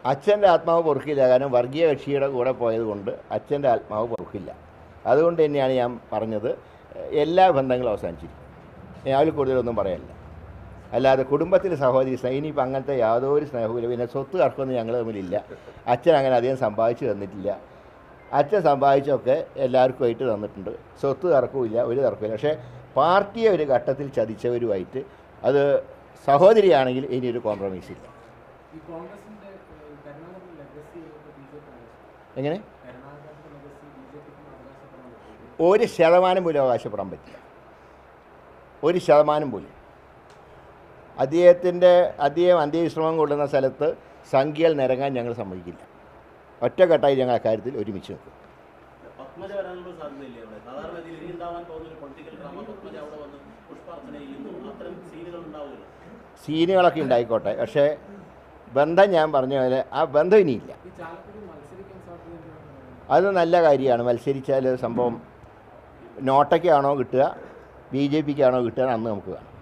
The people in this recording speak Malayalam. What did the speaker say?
അച്ഛൻ്റെ ആത്മാവ് പൊറുക്കില്ല കാരണം വർഗീയ കക്ഷിയുടെ കൂടെ പോയത് കൊണ്ട് അച്ഛൻ്റെ ആത്മാവ് പൊറുക്കില്ല അതുകൊണ്ട് തന്നെയാണ് ഞാൻ പറഞ്ഞത് എല്ലാ ബന്ധങ്ങളും അവസാനിച്ചിരിക്കും ഞാൻ അതിൽ കൂടുതലൊന്നും പറയാനില്ല അല്ലാതെ കുടുംബത്തിൽ സഹോദരി സ്നേഹം ഇനിയിപ്പോൾ അങ്ങനത്തെ യാതൊരു സ്നേഹവും പിന്നെ സ്വത്ത് തർക്കമൊന്നും ഞങ്ങൾ തമ്മിലില്ല അച്ഛൻ അങ്ങനെ അധികം സമ്പാദിച്ചു തന്നിട്ടില്ല അച്ഛൻ സമ്പാദിച്ചൊക്കെ എല്ലാവർക്കുമായിട്ട് തന്നിട്ടുണ്ട് സ്വത്ത് തർക്കവുമില്ല ഒരു തർക്കമില്ല പക്ഷേ പാർട്ടിയെ ഒരു ഘട്ടത്തിൽ ചതിച്ചവരുമായിട്ട് അത് സഹോദരിയാണെങ്കിൽ ഇനി ഒരു കോംപ്രമൈസ് ഇല്ല ഈ കോൺഗ്രസിന്റെ ഏഹ്, കരുണാകരന്റെ ലെഗസി ബി ജെ പി എങ്ങനെ കരുണാകരന്റെ ലെഗസി ബി ജെ പിക്ക് അവകാശപ്പെടാൻ പറ്റും ഒരു ശതമാനം പോലും അവകാശപ്പെടാൻ പറ്റില്ല ഒരു ശതമാനം പോലും അദ്ദേഹത്തിൻ്റെ അദ്ദേഹം അന്ത്യവിശ്രമം കൊള്ളുന്ന സ്ഥലത്ത് സംഖ്യകൾ നിരങ്ങാൻ ഞങ്ങൾ സമ്മതിക്കില്ല ഒറ്റക്കെട്ടായി ഞങ്ങൾ അക്കാര്യത്തിൽ ഒരുമിച്ച് നിൽക്കും പത്മജ വരാനുള്ള സാധ്യതയില്ലേ അവിടെ സാധാരണ ഇതിൽ ഇനി ഉണ്ടാവാൻ പോകുന്ന ഒരു പൊളിറ്റിക്കൽ ഡ്രാമ പത്മജ അവിടെ വന്ന് പുഷ്പാർച്ചന ചെയ്യുന്നു അത്തരം സീനുകൾ ഉണ്ടാവില്ല സീനുകളൊക്കെ ഉണ്ടായിക്കോട്ടെ പക്ഷേ ബന്ധം ഞാൻ പറഞ്ഞ പോലെ ആ ബന്ധം ഇനിയില്ല ഈ ചാലക്കുടി മത്സരിക്കാൻ സാധ്യതയുണ്ടെന്ന് അത് നല്ല കാര്യമാണ് മത്സരിച്ചാൽ സംഭവം നോട്ടയ്ക്കാണോ കിട്ടുക ബി ജെ പിക്കാണോ കിട്ടുക എന്ന് അന്ന് നമുക്ക് കാണാം